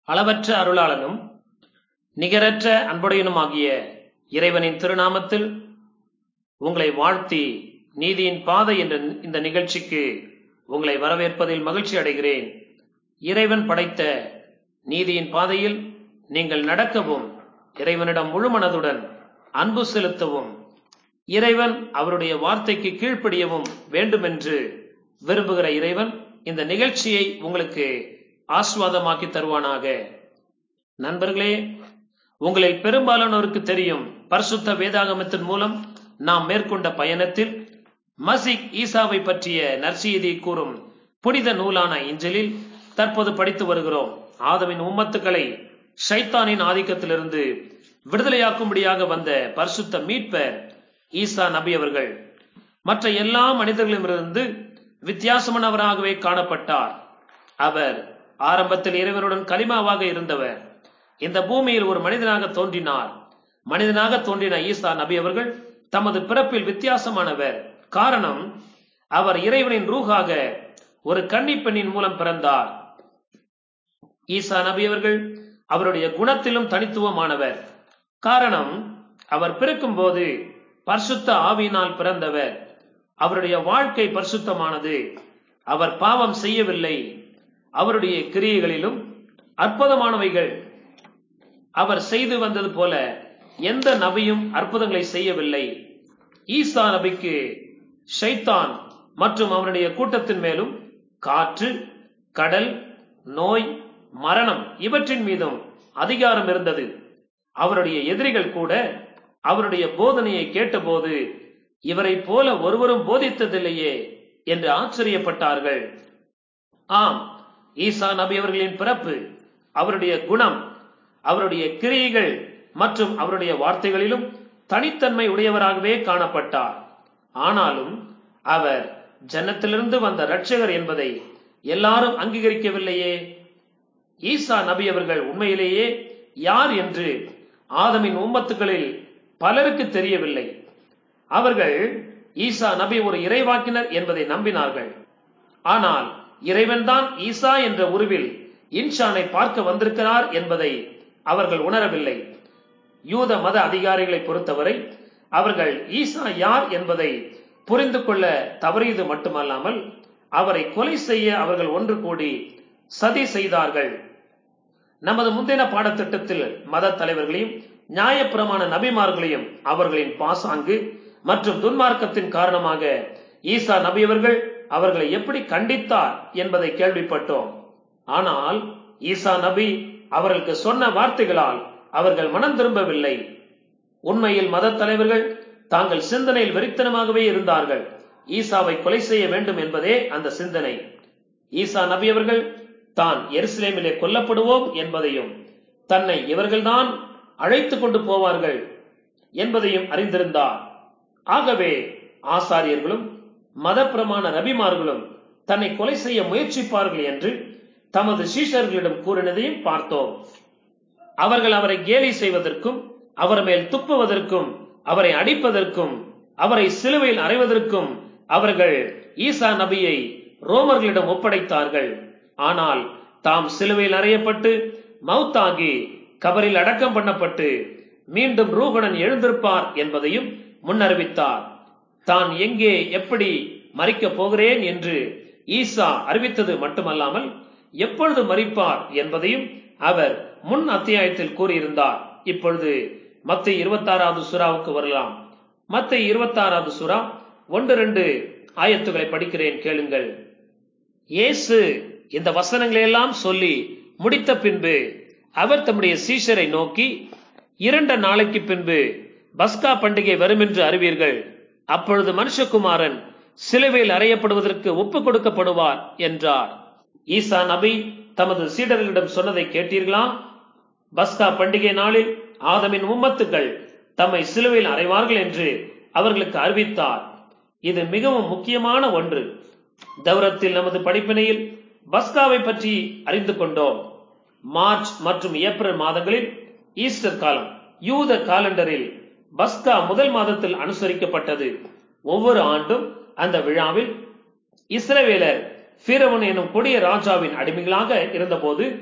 அளவற்ற அருளாளனும் நிகரற்ற அன்புடையனுமாகிய இறைவனின் திருநாமத்தில் உங்களை வாழ்த்தி நீதியின் பாதை என்ற இந்த நிகழ்ச்சிக்கு உங்களை வரவேற்பதில் மகிழ்ச்சி அடைகிறேன் இறைவன் படைத்த நீதியின் பாதையில் நீங்கள் நடக்கவும் இறைவனிடம் முழு மனதுடன் அன்பு செலுத்தவும் இறைவன் அவருடைய வார்த்தைக்கு கீழ்ப்படியவும் வேண்டுமென்று விரும்புகிற இறைவன் இந்த நிகழ்ச்சியை உங்களுக்கு ஆஸ்வாதமாக்கி தருவானாக நண்பர்களே உங்களில் பெரும்பாலானோருக்கு தெரியும் பரிசுத்த வேதாகமத்தின் மூலம் நாம் மேற்கொண்ட பயணத்தில் மசிக் ஈசாவை பற்றிய நற்செய்தியை கூறும் புனித நூலான இஞ்சலில் தற்போது படித்து வருகிறோம் ஆதவின் உம்மத்துக்களை ஷைத்தானின் ஆதிக்கத்திலிருந்து விடுதலையாக்கும்படியாக வந்த பரிசுத்த மீட்பர் ஈசா நபி அவர்கள் மற்ற எல்லா மனிதர்களிடமிருந்து வித்தியாசமானவராகவே காணப்பட்டார் அவர் ஆரம்பத்தில் இறைவனுடன் கலிமாவாக இருந்தவர் இந்த பூமியில் ஒரு மனிதனாக தோன்றினார் மனிதனாக தோன்றின ஈசா நபி அவர்கள் தமது பிறப்பில் வித்தியாசமானவர் காரணம் அவர் இறைவனின் ரூகாக ஒரு கன்னி பெண்ணின் மூலம் பிறந்தார் ஈசா நபி அவர்கள் அவருடைய குணத்திலும் தனித்துவமானவர் காரணம் அவர் பிறக்கும் போது பரிசுத்த ஆவியினால் பிறந்தவர் அவருடைய வாழ்க்கை பரிசுத்தமானது அவர் பாவம் செய்யவில்லை அவருடைய கிரியைகளிலும் அற்புதமானவைகள் அவர் செய்து வந்தது போல எந்த நபியும் அற்புதங்களை செய்யவில்லை ஈசா நபிக்கு ஷைத்தான் மற்றும் அவனுடைய கூட்டத்தின் மேலும் காற்று கடல் நோய் மரணம் இவற்றின் மீதும் அதிகாரம் இருந்தது அவருடைய எதிரிகள் கூட அவருடைய போதனையை கேட்டபோது இவரை போல ஒருவரும் போதித்ததில்லையே என்று ஆச்சரியப்பட்டார்கள் ஆம் ஈசா நபி அவர்களின் பிறப்பு அவருடைய குணம் அவருடைய கிரியைகள் மற்றும் அவருடைய வார்த்தைகளிலும் தனித்தன்மை உடையவராகவே காணப்பட்டார் ஆனாலும் அவர் ஜன்னத்திலிருந்து வந்த இரட்சகர் என்பதை எல்லாரும் அங்கீகரிக்கவில்லையே ஈசா நபி அவர்கள் உண்மையிலேயே யார் என்று ஆதமின் உம்மத்துக்களில் பலருக்கு தெரியவில்லை அவர்கள் ஈசா நபி ஒரு இறைவாக்கினர் என்பதை நம்பினார்கள் ஆனால் இறைவன்தான் ஈசா என்ற உருவில் இன்ஷானை பார்க்க வந்திருக்கிறார் என்பதை அவர்கள் உணரவில்லை யூத மத அதிகாரிகளை பொறுத்தவரை அவர்கள் ஈசா யார் என்பதை புரிந்து கொள்ள தவறியது மட்டுமல்லாமல் அவரை கொலை செய்ய அவர்கள் ஒன்று கூடி சதி செய்தார்கள் நமது முந்தின பாடத்திட்டத்தில் மத தலைவர்களையும் நியாயப்பிரமாண நபிமார்களையும் அவர்களின் பாசாங்கு மற்றும் துன்மார்க்கத்தின் காரணமாக ஈசா நபி அவர்கள் அவர்களை எப்படி கண்டித்தார் என்பதை கேள்விப்பட்டோம் ஆனால் ஈசா நபி அவர்களுக்கு சொன்ன வார்த்தைகளால் அவர்கள் மனம் திரும்பவில்லை உண்மையில் மத தலைவர்கள் தாங்கள் சிந்தனையில் வெறித்தனமாகவே இருந்தார்கள் ஈசாவை கொலை செய்ய வேண்டும் என்பதே அந்த சிந்தனை ஈசா நபி அவர்கள் தான் எருசலேமிலே கொல்லப்படுவோம் என்பதையும் தன்னை இவர்கள்தான் அழைத்து கொண்டு போவார்கள் என்பதையும் அறிந்திருந்தார் ஆகவே ஆசாரியர்களும் மத பிரமாண ரபிமார்களும் தன்னை கொலை செய்ய முயற்சிப்பார்கள் என்று தமது சீஷர்களிடம் கூறினதையும் பார்த்தோம் அவர்கள் அவரை கேலி செய்வதற்கும் அவர் மேல் துப்புவதற்கும் அவரை அடிப்பதற்கும் அவரை சிலுவையில் அறைவதற்கும் அவர்கள் ஈசா நபியை ரோமர்களிடம் ஒப்படைத்தார்கள் ஆனால் தாம் சிலுவையில் அறையப்பட்டு மவுத்தாகி கபரில் அடக்கம் பண்ணப்பட்டு மீண்டும் ரூபணன் எழுந்திருப்பார் என்பதையும் முன்னறிவித்தார் தான் எங்கே எப்படி மறிக்கப் போகிறேன் என்று ஈசா அறிவித்தது மட்டுமல்லாமல் எப்பொழுது மறிப்பார் என்பதையும் அவர் முன் அத்தியாயத்தில் கூறியிருந்தார் இப்பொழுது மத்திய இருபத்தாறாவது சுறாவுக்கு வரலாம் மத்திய இருபத்தாறாவது சுறா ஒன்று ரெண்டு ஆயத்துகளை படிக்கிறேன் கேளுங்கள் இயேசு இந்த வசனங்களை எல்லாம் சொல்லி முடித்த பின்பு அவர் தம்முடைய சீஷரை நோக்கி இரண்டு நாளைக்கு பின்பு பஸ்கா பண்டிகை வரும் என்று அறிவீர்கள் அப்பொழுது மனுஷகுமாரன் சிலுவையில் அறையப்படுவதற்கு ஒப்புக் கொடுக்கப்படுவார் என்றார் ஈசா நபி தமது சீடர்களிடம் சொன்னதை கேட்டீர்களா பஸ்கா பண்டிகை நாளில் ஆதமின் உம்மத்துக்கள் தம்மை சிலுவையில் அறைவார்கள் என்று அவர்களுக்கு அறிவித்தார் இது மிகவும் முக்கியமான ஒன்று தௌரத்தில் நமது படிப்பினையில் பஸ்காவை பற்றி அறிந்து கொண்டோம் மார்ச் மற்றும் ஏப்ரல் மாதங்களில் ஈஸ்டர் காலம் யூத காலண்டரில் பஸ்கா முதல் மாதத்தில் அனுசரிக்கப்பட்டது ஒவ்வொரு ஆண்டும் அந்த விழாவில் இஸ்ரவேலர் பீரவன் எனும் கொடிய ராஜாவின் அடிமைகளாக இருந்தபோது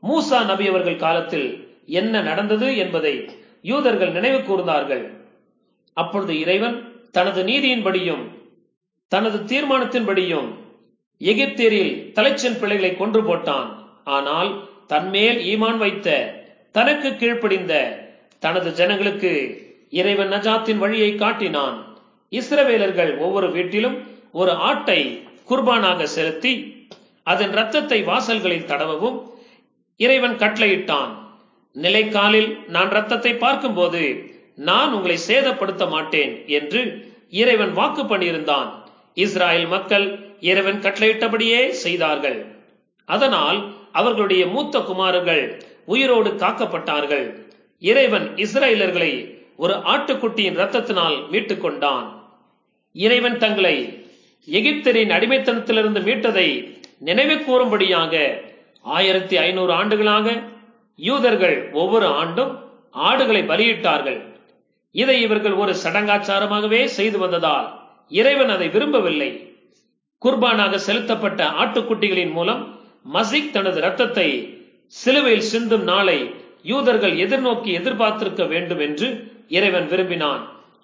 மூசா நபி அவர்கள் காலத்தில் என்ன நடந்தது என்பதை யூதர்கள் நினைவு கூர்ந்தார்கள் அப்பொழுது இறைவன் தனது நீதியின்படியும் தனது தீர்மானத்தின்படியும் எகிப்தியரில் தலைச்சன் பிள்ளைகளை கொன்று போட்டான் ஆனால் தன்மேல் ஈமான் வைத்த தனக்கு கீழ்ப்படிந்த தனது ஜனங்களுக்கு இறைவன் நஜாத்தின் வழியை காட்டினான் இஸ்ரவேலர்கள் ஒவ்வொரு வீட்டிலும் ஒரு ஆட்டை குர்பானாக செலுத்தி அதன் இரத்தத்தை வாசல்களில் தடவவும் இறைவன் கட்டளையிட்டான் நிலைக்காலில் நான் ரத்தத்தை பார்க்கும்போது நான் உங்களை சேதப்படுத்த மாட்டேன் என்று இறைவன் வாக்கு பண்ணியிருந்தான் இஸ்ராயல் மக்கள் இறைவன் கட்டளையிட்டபடியே செய்தார்கள் அதனால் அவர்களுடைய மூத்த குமாரர்கள் உயிரோடு காக்கப்பட்டார்கள் இறைவன் இஸ்ரேலர்களை ஒரு ஆட்டுக்குட்டியின் ரத்தத்தினால் மீட்டுக் கொண்டான் இறைவன் தங்களை எகிப்தரின் அடிமைத்தனத்திலிருந்து மீட்டதை நினைவு கூறும்படியாக ஆயிரத்தி ஐநூறு ஆண்டுகளாக யூதர்கள் ஒவ்வொரு ஆண்டும் ஆடுகளை பலியிட்டார்கள் இதை இவர்கள் ஒரு சடங்காச்சாரமாகவே செய்து வந்ததால் இறைவன் அதை விரும்பவில்லை குர்பானாக செலுத்தப்பட்ட ஆட்டுக்குட்டிகளின் மூலம் மசிக் தனது ரத்தத்தை சிலுவையில் சிந்தும் நாளை யூதர்கள் எதிர்நோக்கி எதிர்பார்த்திருக்க வேண்டும் என்று இறைவன் விரும்பினான்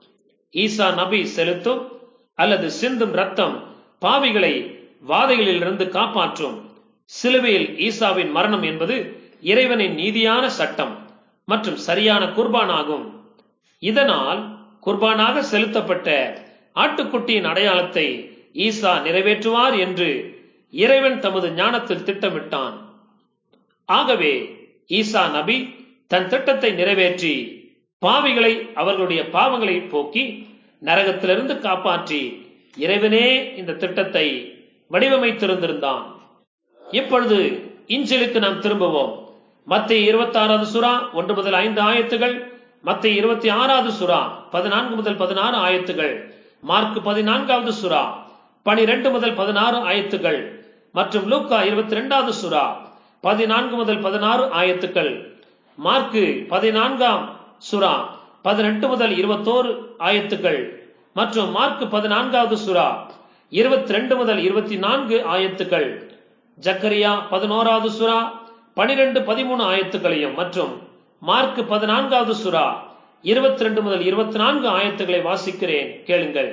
ஈசா நபி செலுத்தும் அல்லது சிந்தும் ரத்தம் பாவிகளை வாதைகளில் இருந்து காப்பாற்றும் சிலுவையில் ஈசாவின் மரணம் என்பது இறைவனின் நீதியான சட்டம் மற்றும் சரியான குர்பானாகும் இதனால் குர்பானாக செலுத்தப்பட்ட ஆட்டுக்குட்டியின் அடையாளத்தை ஈசா நிறைவேற்றுவார் என்று இறைவன் தமது ஞானத்தில் திட்டமிட்டான் ஆகவே ஈசா நபி தன் திட்டத்தை நிறைவேற்றி பாவிகளை அவர்களுடைய பாவங்களை போக்கி நரகத்திலிருந்து காப்பாற்றி இறைவனே இந்த திட்டத்தை வடிவமைத்திருந்திருந்தான் இப்பொழுது இஞ்சலுக்கு நாம் திரும்புவோம் மத்திய இருபத்தி ஆறாவது சுறா ஒன்று முதல் ஐந்து ஆயத்துகள் மத்திய இருபத்தி ஆறாவது சுறா பதினான்கு முதல் பதினாறு ஆயத்துகள் மார்க் பதினான்காவது சுறா பனிரெண்டு முதல் பதினாறு ஆயத்துகள் மற்றும் லூக்கா இருபத்தி ரெண்டாவது சுறா பதினான்கு முதல் பதினாறு ஆயத்துக்கள் மார்க்கு பதினான்காம் சுறா பதினெட்டு முதல் இருபத்தோரு ஆயத்துக்கள் மற்றும் மார்க் பதினான்காவது சுறா இருபத்தி ரெண்டு முதல் இருபத்தி நான்கு ஆயத்துக்கள் ஜக்கரியா பதினோராவது சுறா பனிரெண்டு பதிமூணு ஆயத்துக்களையும் மற்றும் மார்க் பதினான்காவது சுறா இருபத்தி ரெண்டு முதல் இருபத்தி நான்கு ஆயத்துக்களை வாசிக்கிறேன் கேளுங்கள்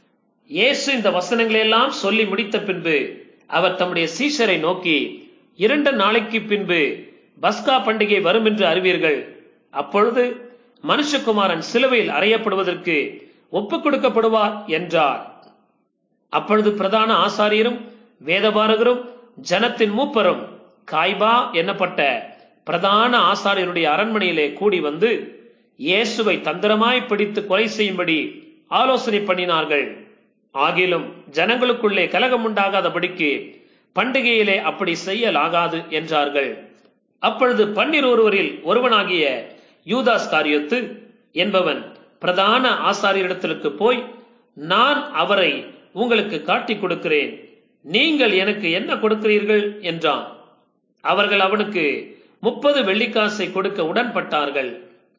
இயேசு இந்த வசனங்களை எல்லாம் சொல்லி முடித்த பின்பு அவர் தம்முடைய சீஷரை நோக்கி இரண்டு நாளைக்கு பின்பு பஸ்கா பண்டிகை வரும் என்று அறிவீர்கள் அப்பொழுது மனுஷகுமாரன் சிலுவையில் அறையப்படுவதற்கு ஒப்புக் கொடுக்கப்படுவார் என்றார் அப்பொழுது பிரதான ஆசாரியரும் வேதபாரகரும் ஜனத்தின் மூப்பரும் காய்பா என்னப்பட்ட பிரதான ஆசாரியருடைய அரண்மனையிலே கூடி வந்து இயேசுவை தந்திரமாய் பிடித்து கொலை செய்யும்படி ஆலோசனை பண்ணினார்கள் ஆகிலும் ஜனங்களுக்குள்ளே கலகம் உண்டாகாதபடிக்கு பண்டிகையிலே அப்படி செய்யலாகாது என்றார்கள் அப்பொழுது பன்னிர் ஒருவரில் ஒருவனாகிய யூதாஸ் காரியத்து என்பவன் பிரதான ஆசாரியரிடத்திற்கு போய் நான் அவரை உங்களுக்கு காட்டிக் கொடுக்கிறேன் நீங்கள் எனக்கு என்ன கொடுக்கிறீர்கள் என்றான் அவர்கள் அவனுக்கு முப்பது வெள்ளிக்காசை கொடுக்க உடன்பட்டார்கள்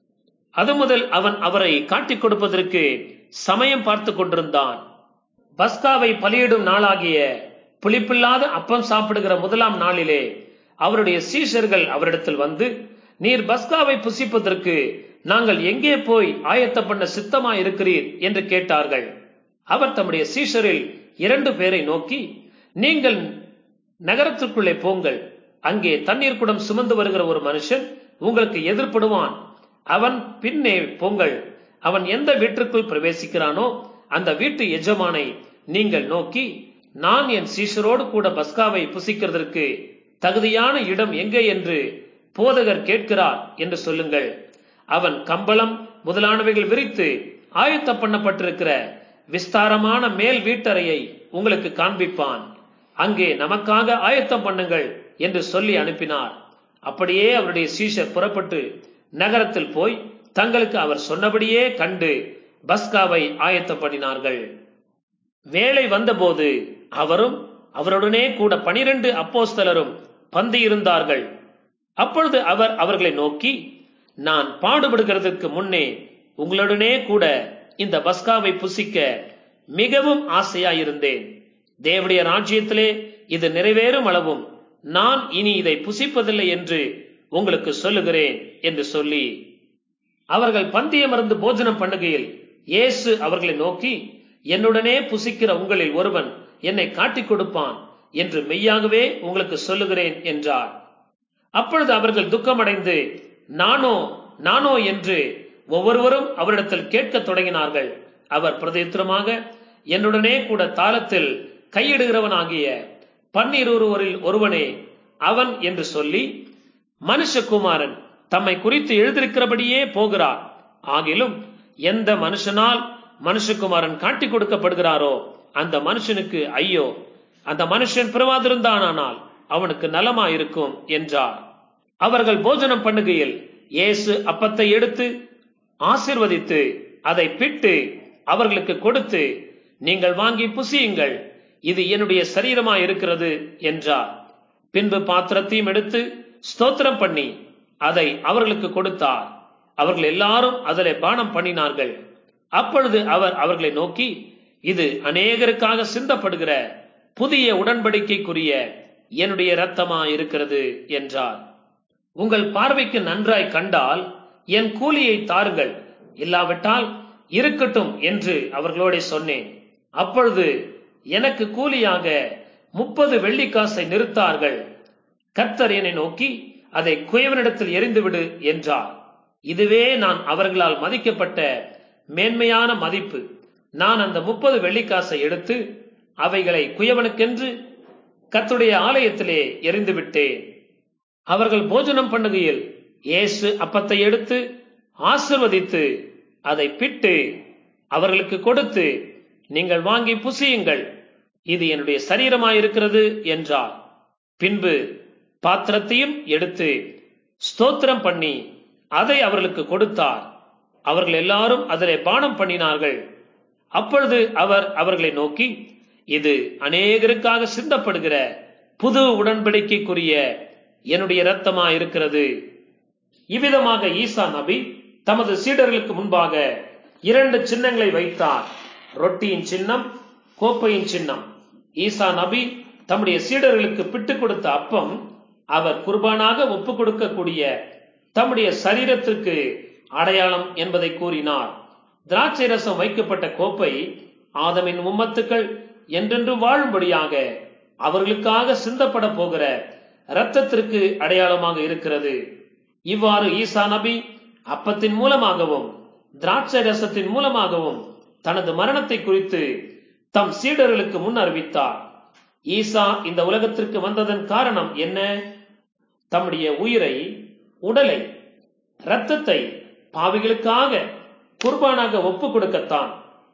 அது முதல் அவன் அவரை காட்டிக் கொடுப்பதற்கு சமயம் பார்த்து கொண்டிருந்தான் பஸ்காவை பலியிடும் நாளாகிய புளிப்பில்லாத அப்பம் சாப்பிடுகிற முதலாம் நாளிலே அவருடைய சீஷர்கள் அவரிடத்தில் வந்து நீர் பஸ்காவை புசிப்பதற்கு நாங்கள் எங்கே போய் ஆயத்த பண்ண சித்தமா இருக்கிறீர் என்று கேட்டார்கள் அவர் தம்முடைய சீஷரில் இரண்டு பேரை நோக்கி நீங்கள் நகரத்திற்குள்ளே போங்கள் அங்கே தண்ணீர் குடம் சுமந்து வருகிற ஒரு மனுஷன் உங்களுக்கு எதிர்ப்படுவான் அவன் பின்னே போங்கள் அவன் எந்த வீட்டிற்குள் பிரவேசிக்கிறானோ அந்த வீட்டு எஜமானை நீங்கள் நோக்கி நான் என் சீஷரோடு கூட பஸ்காவை புசிக்கிறதற்கு தகுதியான இடம் எங்கே என்று போதகர் கேட்கிறார் என்று சொல்லுங்கள் அவன் கம்பளம் முதலானவைகள் விரித்து ஆயத்த பண்ணப்பட்டிருக்கிற விஸ்தாரமான மேல் வீட்டறையை உங்களுக்கு காண்பிப்பான் அங்கே நமக்காக ஆயத்தம் பண்ணுங்கள் என்று சொல்லி அனுப்பினார் அப்படியே அவருடைய சீஷர் புறப்பட்டு நகரத்தில் போய் தங்களுக்கு அவர் சொன்னபடியே கண்டு பஸ்காவை ஆயத்தம் பண்ணினார்கள் வேலை வந்தபோது அவரும் அவருடனே கூட பனிரெண்டு அப்போஸ்தலரும் பந்தி இருந்தார்கள் அப்பொழுது அவர் அவர்களை நோக்கி நான் பாடுபடுகிறதற்கு முன்னே உங்களுடனே கூட இந்த பஸ்காவை புசிக்க மிகவும் ஆசையாயிருந்தேன் தேவடைய ராஜ்யத்திலே இது நிறைவேறும் அளவும் நான் இனி இதை புசிப்பதில்லை என்று உங்களுக்கு சொல்லுகிறேன் என்று சொல்லி அவர்கள் பந்தியமர்ந்து போஜனம் பண்ணுகையில் இயேசு அவர்களை நோக்கி என்னுடனே புசிக்கிற உங்களில் ஒருவன் என்னை காட்டிக் கொடுப்பான் என்று மெய்யாகவே உங்களுக்கு சொல்லுகிறேன் என்றார் அப்பொழுது அவர்கள் துக்கமடைந்து நானோ நானோ என்று ஒவ்வொருவரும் அவரிடத்தில் கேட்கத் தொடங்கினார்கள் அவர் பிரதித்திரமாக என்னுடனே கூட தாளத்தில் கையிடுகிறவனாகிய பன்னிருவரில் ஒருவனே அவன் என்று சொல்லி மனுஷகுமாரன் தம்மை குறித்து எழுதியிருக்கிறபடியே போகிறார் ஆகிலும் எந்த மனுஷனால் மனுஷகுமாரன் காட்டிக் கொடுக்கப்படுகிறாரோ அந்த மனுஷனுக்கு ஐயோ அந்த மனுஷன் பிறவாதிருந்தானால் அவனுக்கு நலமாயிருக்கும் என்றார் அவர்கள் போஜனம் பண்ணுகையில் இயேசு அப்பத்தை எடுத்து ஆசிர்வதித்து அதை பிட்டு அவர்களுக்கு கொடுத்து நீங்கள் வாங்கி புசியுங்கள் இது என்னுடைய சரீரமாய் இருக்கிறது என்றார் பின்பு பாத்திரத்தையும் எடுத்து ஸ்தோத்திரம் பண்ணி அதை அவர்களுக்கு கொடுத்தார் அவர்கள் எல்லாரும் அதிலே பானம் பண்ணினார்கள் அப்பொழுது அவர் அவர்களை நோக்கி இது அநேகருக்காக சிந்தப்படுகிற புதிய உடன்படிக்கைக்குரிய என்னுடைய இரத்தமா இருக்கிறது என்றார் உங்கள் பார்வைக்கு நன்றாய் கண்டால் என் கூலியை தாருங்கள் இல்லாவிட்டால் இருக்கட்டும் என்று அவர்களோட சொன்னேன் அப்பொழுது எனக்கு கூலியாக முப்பது வெள்ளிக்காசை நிறுத்தார்கள் கர்த்தர் என்னை நோக்கி அதை குயவனிடத்தில் எரிந்துவிடு என்றார் இதுவே நான் அவர்களால் மதிக்கப்பட்ட மேன்மையான மதிப்பு நான் அந்த முப்பது வெள்ளிக்காசை எடுத்து அவைகளை குயவனுக்கென்று கர்த்தருடைய ஆலயத்திலே எரிந்து விட்டேன் அவர்கள் போஜனம் பண்ணுகையில் இயேசு அப்பத்தை எடுத்து ஆசிர்வதித்து அதை பிட்டு அவர்களுக்கு கொடுத்து நீங்கள் வாங்கி புசியுங்கள் இது என்னுடைய சரீரமாயிருக்கிறது என்றார் பின்பு பாத்திரத்தையும் எடுத்து ஸ்தோத்திரம் பண்ணி அதை அவர்களுக்கு கொடுத்தார் அவர்கள் எல்லாரும் அதிலே பானம் பண்ணினார்கள் அப்பொழுது அவர் அவர்களை நோக்கி இது அநேகருக்காக சிந்தப்படுகிற புது உடன்படிக்கைக்குரிய என்னுடைய இரத்தமா இருக்கிறது இவ்விதமாக ஈசா நபி தமது சீடர்களுக்கு முன்பாக இரண்டு சின்னங்களை வைத்தார் ரொட்டியின் சின்னம் கோப்பையின் சின்னம் ஈசா நபி தம்முடைய சீடர்களுக்கு பிட்டு கொடுத்த அப்பம் அவர் குர்பானாக ஒப்புக் கொடுக்கக்கூடிய தம்முடைய சரீரத்திற்கு அடையாளம் என்பதை கூறினார் திராட்சை ரசம் வைக்கப்பட்ட கோப்பை ஆதமின் உம்மத்துக்கள் என்றென்று வாழும்படியாக அவர்களுக்காக சிந்தப்பட போகிற இரத்தத்திற்கு அடையாளமாக இருக்கிறது இவ்வாறு ஈசா நபி அப்பத்தின் மூலமாகவும் திராட்சை ரசத்தின் மூலமாகவும் தனது மரணத்தை குறித்து தம் சீடர்களுக்கு முன் அறிவித்தார் ஈசா இந்த உலகத்திற்கு வந்ததன் காரணம் என்ன தம்முடைய உயிரை உடலை இரத்தத்தை பாவிகளுக்காக குர்பானாக ஒப்பு கொடுக்கத்தான்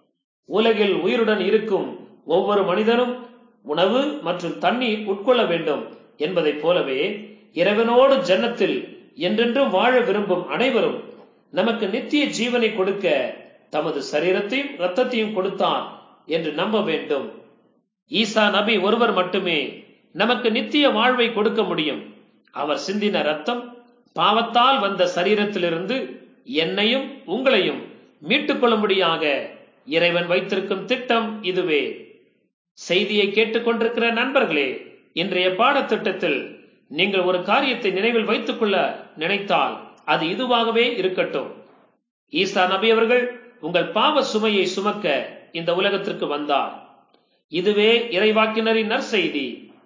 உலகில் உயிருடன் இருக்கும் ஒவ்வொரு மனிதனும் உணவு மற்றும் தண்ணீர் உட்கொள்ள வேண்டும் என்பதைப் போலவே இறைவனோடு ஜன்னத்தில் என்றென்றும் வாழ விரும்பும் அனைவரும் நமக்கு நித்திய ஜீவனை கொடுக்க தமது சரீரத்தையும் இரத்தத்தையும் கொடுத்தார் என்று நம்ப வேண்டும் ஈசா நபி ஒருவர் மட்டுமே நமக்கு நித்திய வாழ்வை கொடுக்க முடியும் அவர் சிந்தின ரத்தம் பாவத்தால் வந்த சரீரத்திலிருந்து என்னையும் உங்களையும் மீட்டுக் கொள்ளும்படியாக இறைவன் வைத்திருக்கும் திட்டம் இதுவே செய்தியை கேட்டுக்கொண்டிருக்கிற நண்பர்களே இன்றைய பாடத்திட்டத்தில் நீங்கள் ஒரு காரியத்தை நினைவில் வைத்துக் கொள்ள நினைத்தால் அது இதுவாகவே இருக்கட்டும் ஈசா நபி அவர்கள் உங்கள் பாவ சுமையை சுமக்க இந்த உலகத்திற்கு வந்தார் இதுவே இறைவாக்கினரின் நற்செய்தி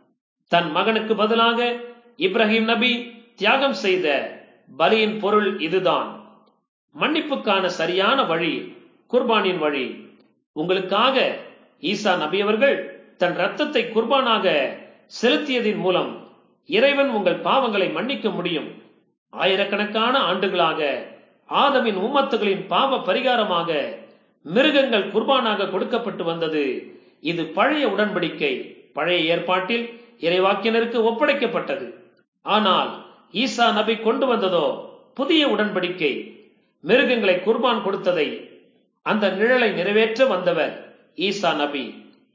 தன் மகனுக்கு பதிலாக இப்ராஹிம் நபி தியாகம் செய்த பலியின் பொருள் இதுதான் மன்னிப்புக்கான சரியான வழி குர்பானின் வழி உங்களுக்காக ஈசா நபி அவர்கள் தன் ரத்தத்தை குர்பானாக செலுத்தியதின் மூலம் இறைவன் உங்கள் பாவங்களை மன்னிக்க முடியும் ஆயிரக்கணக்கான ஆண்டுகளாக ஆதமின் உம்மத்துகளின் பாவ பரிகாரமாக மிருகங்கள் குர்பானாக கொடுக்கப்பட்டு வந்தது இது பழைய உடன்படிக்கை பழைய ஏற்பாட்டில் இறைவாக்கினருக்கு ஒப்படைக்கப்பட்டது ஆனால் ஈசா நபி கொண்டு வந்ததோ புதிய உடன்படிக்கை மிருகங்களை குர்பான் கொடுத்ததை அந்த நிழலை நிறைவேற்ற வந்தவர் ஈசா நபி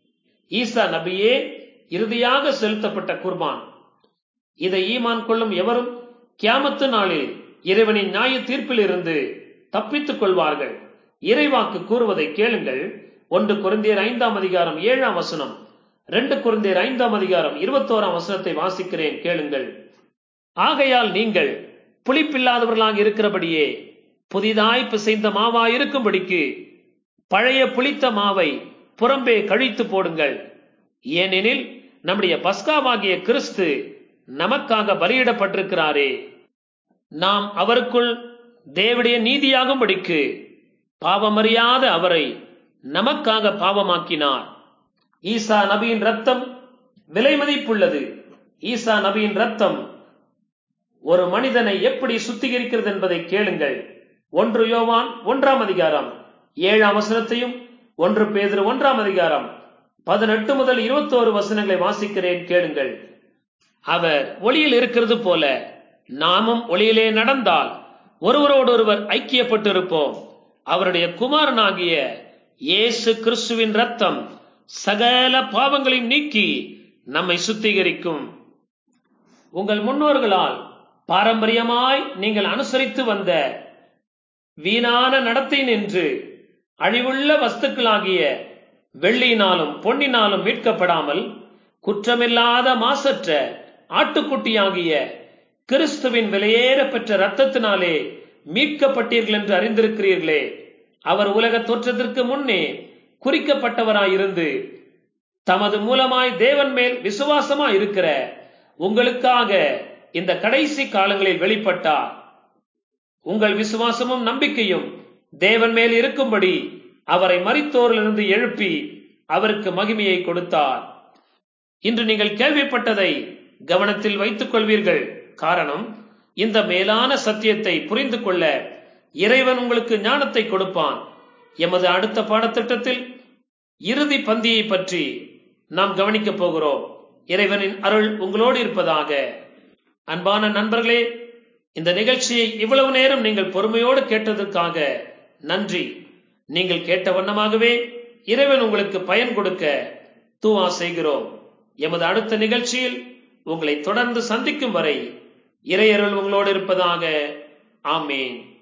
ஈசா நபியே இறுதியாக செலுத்தப்பட்ட குர்பான் இதை ஈமான் கொள்ளும் எவரும் கியாமத்து நாளில் இறைவனின் நியாய தீர்ப்பில் இருந்து தப்பித்துக் கொள்வார்கள் இறைவாக்கு கூறுவதை கேளுங்கள் ஒன்று குருந்தியர் ஐந்தாம் அதிகாரம் ஏழாம் வசனம் ரெண்டு குருந்தியர் ஐந்தாம் அதிகாரம் இருபத்தோராம் வசனத்தை வாசிக்கிறேன் கேளுங்கள் ஆகையால் நீங்கள் புளிப்பில்லாதவர்களாக இருக்கிறபடியே புதிதாய் பிசைந்த மாவாய் இருக்கும்படிக்கு பழைய புளித்த மாவை புறம்பே கழித்து போடுங்கள் ஏனெனில் நம்முடைய பஸ்காவாகிய கிறிஸ்து நமக்காக பலியிடப்பட்டிருக்கிறாரே நாம் அவருக்குள் தேவடைய நீதியாகும்படிக்கு பாவமறியாத அவரை நமக்காக பாவமாக்கினார் ஈசா நபியின் ரத்தம் விலை மதிப்புள்ளது ஈசா நபியின் ரத்தம் ஒரு மனிதனை எப்படி சுத்திகரிக்கிறது என்பதை கேளுங்கள் ஒன்று யோவான் ஒன்றாம் அதிகாரம் ஏழாம் வசனத்தையும் ஒன்று பேதிரு ஒன்றாம் அதிகாரம் பதினெட்டு முதல் இருபத்தோரு வசனங்களை வாசிக்கிறேன் கேளுங்கள் அவர் ஒளியில் இருக்கிறது போல நாமும் ஒளியிலே நடந்தால் ஒருவரோடொருவர் ஐக்கியப்பட்டிருப்போம் அவருடைய குமாரனாகிய இயேசு கிறிஸ்துவின் ரத்தம் சகல பாவங்களையும் நீக்கி நம்மை சுத்திகரிக்கும் உங்கள் முன்னோர்களால் பாரம்பரியமாய் நீங்கள் அனுசரித்து வந்த வீணான நடத்தை நின்று அழிவுள்ள வஸ்துக்களாகிய வெள்ளியினாலும் பொன்னினாலும் மீட்கப்படாமல் குற்றமில்லாத மாசற்ற ஆட்டுக்குட்டியாகிய கிறிஸ்துவின் விலையேற பெற்ற ரத்தத்தினாலே மீட்கப்பட்டீர்கள் என்று அறிந்திருக்கிறீர்களே அவர் உலக தோற்றத்திற்கு முன்னே குறிக்கப்பட்டவராயிருந்து தமது மூலமாய் தேவன் மேல் விசுவாசமாய் இருக்கிற உங்களுக்காக இந்த கடைசி காலங்களில் வெளிப்பட்டார் உங்கள் விசுவாசமும் நம்பிக்கையும் தேவன் மேல் இருக்கும்படி அவரை மரித்தோரிலிருந்து எழுப்பி அவருக்கு மகிமையை கொடுத்தார் இன்று நீங்கள் கேள்விப்பட்டதை கவனத்தில் வைத்துக் கொள்வீர்கள் காரணம் இந்த மேலான சத்தியத்தை புரிந்து கொள்ள இறைவன் உங்களுக்கு ஞானத்தை கொடுப்பான் எமது அடுத்த பாடத்திட்டத்தில் இறுதி பந்தியை பற்றி நாம் கவனிக்கப் போகிறோம் இறைவனின் அருள் உங்களோடு இருப்பதாக அன்பான நண்பர்களே இந்த நிகழ்ச்சியை இவ்வளவு நேரம் நீங்கள் பொறுமையோடு கேட்டதற்காக நன்றி நீங்கள் கேட்ட வண்ணமாகவே இறைவன் உங்களுக்கு பயன் கொடுக்க தூவா செய்கிறோம் எமது அடுத்த நிகழ்ச்சியில் உங்களை தொடர்ந்து சந்திக்கும் வரை இறையருள் உங்களோடு இருப்பதாக ஆமேன்